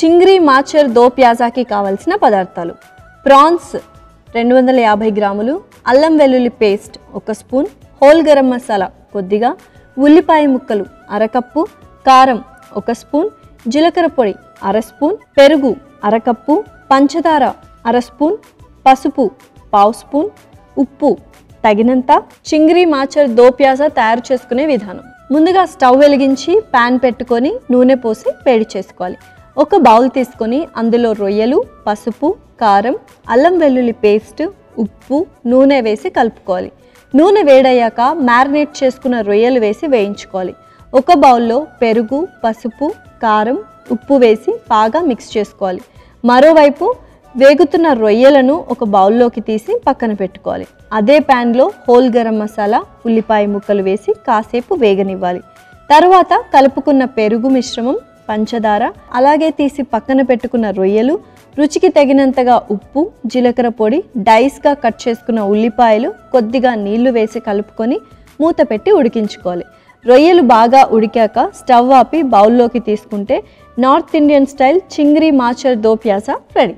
చింగ్రీ మాచర్ దో ప్యాజాకి కావలసిన పదార్థాలు ప్రాన్స్ రెండు వందల యాభై గ్రాములు అల్లం వెల్లుల్లి పేస్ట్ ఒక స్పూన్ హోల్ గరం మసాలా కొద్దిగా ఉల్లిపాయ ముక్కలు అరకప్పు కారం ఒక స్పూన్ జీలకర్ర పొడి అర స్పూన్ పెరుగు అరకప్పు పంచదార అర స్పూన్ పసుపు పావు స్పూన్ ఉప్పు తగినంత చింగ్రీ మాచర్ దో ప్యాజా తయారు చేసుకునే విధానం ముందుగా స్టవ్ వెలిగించి పాన్ పెట్టుకొని నూనె పోసి వేడి చేసుకోవాలి ఒక బౌల్ తీసుకొని అందులో రొయ్యలు పసుపు కారం అల్లం వెల్లుల్లి పేస్ట్ ఉప్పు నూనె వేసి కలుపుకోవాలి నూనె వేడయ్యాక మ్యారినేట్ చేసుకున్న రొయ్యలు వేసి వేయించుకోవాలి ఒక బౌల్లో పెరుగు పసుపు కారం ఉప్పు వేసి బాగా మిక్స్ చేసుకోవాలి మరోవైపు వేగుతున్న రొయ్యలను ఒక బౌల్లోకి తీసి పక్కన పెట్టుకోవాలి అదే ప్యాన్లో హోల్ గరం మసాలా ఉల్లిపాయ ముక్కలు వేసి కాసేపు వేగనివ్వాలి తర్వాత కలుపుకున్న పెరుగు మిశ్రమం పంచదార అలాగే తీసి పక్కన పెట్టుకున్న రొయ్యలు రుచికి తగినంతగా ఉప్పు జీలకర్ర పొడి డైస్గా కట్ చేసుకున్న ఉల్లిపాయలు కొద్దిగా నీళ్లు వేసి కలుపుకొని మూత పెట్టి ఉడికించుకోవాలి రొయ్యలు బాగా ఉడికాక స్టవ్ ఆపి బౌల్లోకి తీసుకుంటే north Indian style chingri macher do pyaza ready